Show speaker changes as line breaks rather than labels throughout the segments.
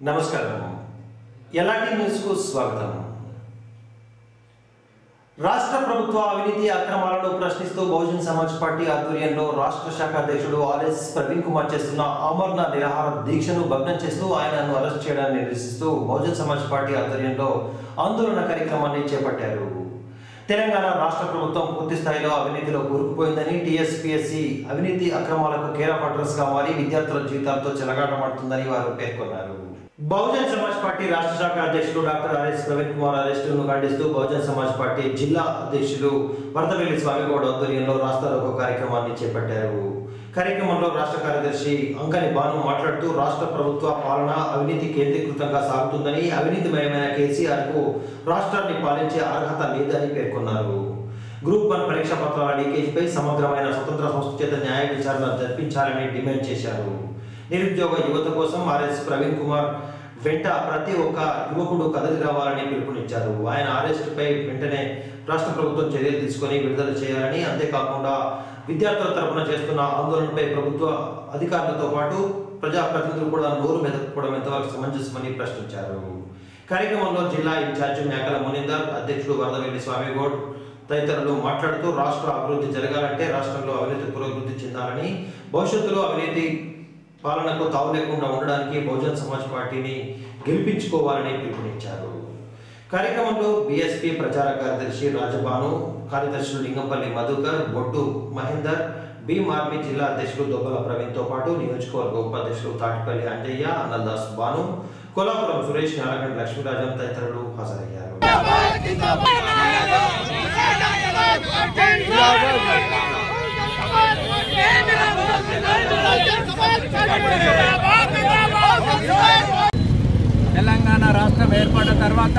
నమస్కారం ఎలాంటి న్యూస్కు స్వాగతం రాష్ట్ర ప్రభుత్వ అవినీతి అక్రమాలను ప్రశ్నిస్తూ బహుజన్ సమాజ్ పార్టీ ఆధ్వర్యంలో రాష్ట్ర శాఖ అధ్యక్షుడు ఆర్ఎస్ ప్రవీణ్ కుమార్ చేస్తున్న ఆమరణ నిరాహార దీక్షను భగ్నం చేస్తూ ఆయనను అరెస్ట్ చేయడాన్ని నిరసిస్తూ బహుజన్ సమాజ్ పార్టీ ఆధ్వర్యంలో ఆందోళన కార్యక్రమాన్ని చేపట్టారు తెలంగాణ రాష్ట్ర ప్రభుత్వం పూర్తి స్థాయిలో అవినీతిలో కూరుకుపోయిందని టీఎస్పీఎస్సీ అవినీతి అక్రమాలకు కేర్ ఆఫ్ అడ్రస్ గా మారి విద్యార్థుల జీవితాలతో చెలగాటమాడుతుందని వారు పేర్కొన్నారు బహుజన్ సమాజ్ పార్టీ రాష్ట్ర శాఖ అధ్యక్షుడు డాక్టర్ ఆర్ఎస్ ప్రవీణ్ కుమార్ అరెస్టును ఖండిస్తూ బహుజన్ సమాజ్ పార్టీ జిల్లా అధ్యక్షులు వరదవెల్లి స్వామిగౌడ్ ఆధ్వర్యంలో రాస్తారోకో కార్యక్రమాన్ని చేపట్టారు కార్యక్రమంలో రాష్ట్ర కార్యదర్శి అంకని భాను మాట్లాడుతూ రాష్ట్ర ప్రభుత్వ పాలన అవినీతి కేంద్రీకృతంగా సాగుతుందని అవినీతిమయమైన కేసీఆర్ కు రాష్ట్రాన్ని పాలించే అర్హత లేదని పేర్కొన్నారు గ్రూప్ వన్ పరీక్ష పత్రాల లీకేజీపై సమగ్రమైన స్వతంత్ర సంస్థ చేత న్యాయ విచారణ జరిపించాలని డిమాండ్ చేశారు నిరుద్యోగ యువత కోసం ఆర్ఎస్ ప్రవీణ్ కుమార్ వెంట ప్రతి ఒక్క యువకుడు కదలి రావాలని పిలుపునిచ్చారు ఆయన అరెస్టుపై వెంటనే రాష్ట్ర ప్రభుత్వం చర్యలు తీసుకొని విడుదల చేయాలని అంతేకాకుండా విద్యార్థుల తరపున చేస్తున్న ఆందోళనపై ప్రభుత్వ అధికారులతో పాటు ప్రజాప్రతినిధులు కూడా నోరు మెదకపోవడం ఎంతవరకు సమంజసమని ప్రశ్నించారు కార్యక్రమంలో జిల్లా ఇన్ఛార్జి మేకల మునిందర్ అధ్యక్షుడు వరదవెల్లి స్వామిగౌడ్ తదితరులు మాట్లాడుతూ రాష్ట్ర అభివృద్ధి జరగాలంటే రాష్ట్రంలో అవినీతి పురోభివృద్ధి చెందాలని భవిష్యత్తులో అవినీతి పాలనకు తావు లేకుండా ఉండడానికి బహుజన్ సమాజ్ పార్టీని గెలిపించుకోవాలని పిలుపునిచ్చారు కార్యక్రమంలో బీఎస్పీ ప్రచార కార్యదర్శి రాజబాను కార్యదర్శులు లింగంపల్లి మధుకర్ బొడ్డు మహేందర్ బి మార్మి జిల్లా అధ్యక్షులు దొబ్బల ప్రవీణ్తో పాటు నియోజకవర్గ ఉపాధ్యక్షులు తాటిపల్లి అంజయ్య అన్నదాస్ బాను కొలాపురం సురేష్ నారాయణ లక్ష్మీరాజన్ తదితరులు హాజరయ్యారు
తెలంగాణ రాష్ట్రం ఏర్పడిన తర్వాత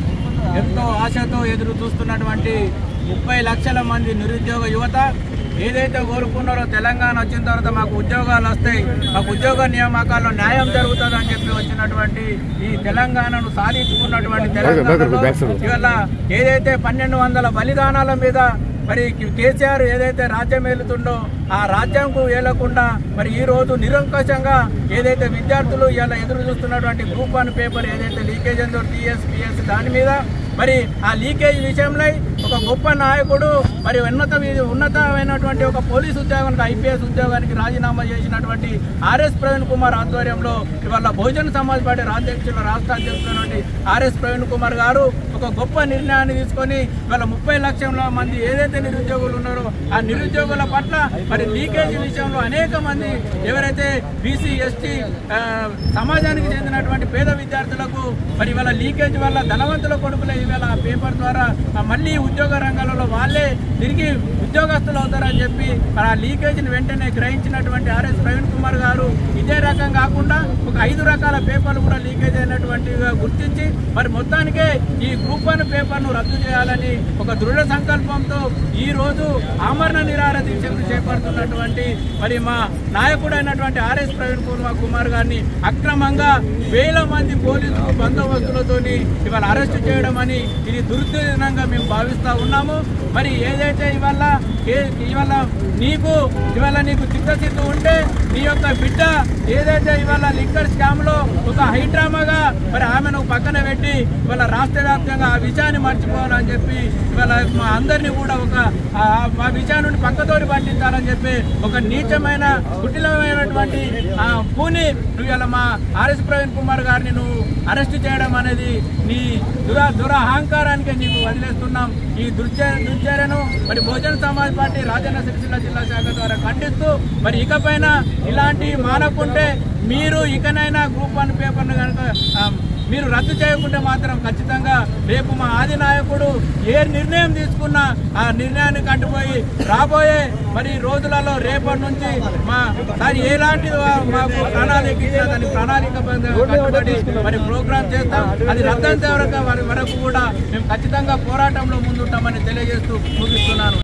ఎంతో ఆశతో ఎదురు చూస్తున్నటువంటి ముప్పై లక్షల మంది నిరుద్యోగ యువత ఏదైతే కోరుకున్నారో తెలంగాణ వచ్చిన తర్వాత మాకు ఉద్యోగాలు వస్తాయి మాకు ఉద్యోగ నియామకాల్లో న్యాయం జరుగుతుందని చెప్పి వచ్చినటువంటి ఈ తెలంగాణను సాధించుకున్నటువంటి తెలంగాణలో ఇవాళ ఏదైతే పన్నెండు వందల బలిదానాల మీద మరి కేసీఆర్ ఏదైతే రాజ్యం ఏలుతుండో ఆ రాజ్యంకు ఏలకుండా మరి ఈ రోజు నిరంకుశంగా ఏదైతే విద్యార్థులు ఇలా ఎదురు చూస్తున్నటువంటి గ్రూప్ వన్ పేపర్ ఏదైతే లీకేజ్ ఉందో టీఎస్ పిఎస్ దాని మీద మరి ఆ లీకేజ్ విషయంలో ఒక గొప్ప నాయకుడు మరి ఉన్నత వి- ఉన్నతమైనటువంటి ఒక పోలీస్ ఉద్యోగానికి ఐపీఎస్ ఉద్యోగానికి రాజీనామా చేసినటువంటి ఆర్ఎస్ ప్రవీణ్ కుమార్ ఆధ్వర్యంలో ఇవాళ బహుజన సమాజ్ పార్టీ అధ్యక్షులు రాష్ట్ర అధ్యక్షులైనటువంటి ఆర్ఎస్ ప్రవీణ్ కుమార్ గారు ఒక గొప్ప నిర్ణయాన్ని తీసుకొని ఇవాళ ముప్పై లక్షల మంది ఏదైతే నిరుద్యోగులు ఉన్నారో ఆ నిరుద్యోగుల పట్ల మరి లీకేజీ విషయంలో అనేక మంది ఎవరైతే బీసీ ఎస్టీ సమాజానికి చెందినటువంటి పేద విద్యార్థులకు మరి ఇవాళ లీకేజ్ వల్ల ధనవంతుల కొడుకులే ఇవాళ ఆ పేపర్ ద్వారా ఆ మళ్ళీ ఉద్యోగ రంగాలలో వాళ్ళే తిరిగి ఉద్యోగస్తులు అవుతారని చెప్పి మరి ఆ లీకేజీని వెంటనే గ్రహించినటువంటి ఆర్ఎస్ ప్రవీణ్ కుమార్ గారు ఇదే రకం కాకుండా ఒక ఐదు రకాల పేపర్లు కూడా లీకేజ్ అయినటువంటివిగా గుర్తించి మరి మొత్తానికే ఈ గ్రూప్ వన్ పేపర్ను రద్దు చేయాలని ఒక దృఢ సంకల్పంతో ఈ రోజు ఆమరణ నిరాహార దీక్షను చేపడుతున్నటువంటి మరి మా నాయకుడైనటువంటి ఆర్ఎస్ ప్రవీణ్ కుమార్ కుమార్ గారిని అక్రమంగా వేల మంది పోలీసులు బందోబస్తులతోని ఇవాళ అరెస్ట్ చేయడం అని ఇది దుర్దినంగా మేము భావిస్తా ఉన్నాము మరి ఏదైతే ఇవాళ ఏ- ఇవాళ నీకు ఇవాళ నీకు చిత్తశుద్ధి ఉంటే నీ యొక్క బిడ్డ ఏదైతే ఇవాళ లిక్కర్ స్కామ్ లో ఒక హైడ్రామాగా మరి ఆమెను పక్కన పెట్టి ఇవాళ రాష్ట్ర వ్యాప్తంగా ఆ విషయాన్ని మర్చిపోవాలని చెప్పి ఇవాళ మా అందరినీ కూడా ఒక ఆ ఆ విషయాన్ని పక్కతోటి పట్టించాలని చెప్పి ఒక నీచమైన కుటిలమైనటువంటి ఆ పూని నువ్వు ఇలా మా ఆర్ఎస్ ప్రవీణ్ కుమార్ గారిని నువ్వు అరెస్ట్ చేయడం అనేది నీ దుర దురహంకారానికి నీకు వదిలేస్తున్నాం ఈ దుర్చ దుర్చర్యను మరి బహుజన సమాజ్ పార్టీ రాజన్న సిరిసిల్ల జిల్లా శాఖ ద్వారా ఖండిస్తూ మరి ఇకపైన ఇలాంటి మానకుంటే మీరు ఇకనైనా గ్రూప్ వన్ పేపర్ను కనుక ఆ, మీరు రద్దు చేయకుంటే మాత్రం ఖచ్చితంగా రేపు మా ఆది నాయకుడు ఏ నిర్ణయం తీసుకున్నా ఆ నిర్ణయాన్ని కట్టుపోయి రాబోయే మరి రోజులలో రేపటి నుంచి మా దాని ఎలాంటి మాకు ప్రణాళిక ఇచ్చినా దాని ప్రణాళిక కట్టుబడి మరి ప్రోగ్రామ్ చేస్తాం అది రద్దంతే వరకు వరకు కూడా మేము ఖచ్చితంగా పోరాటంలో ముందుంటామని తెలియజేస్తూ ముగిస్తున్నాను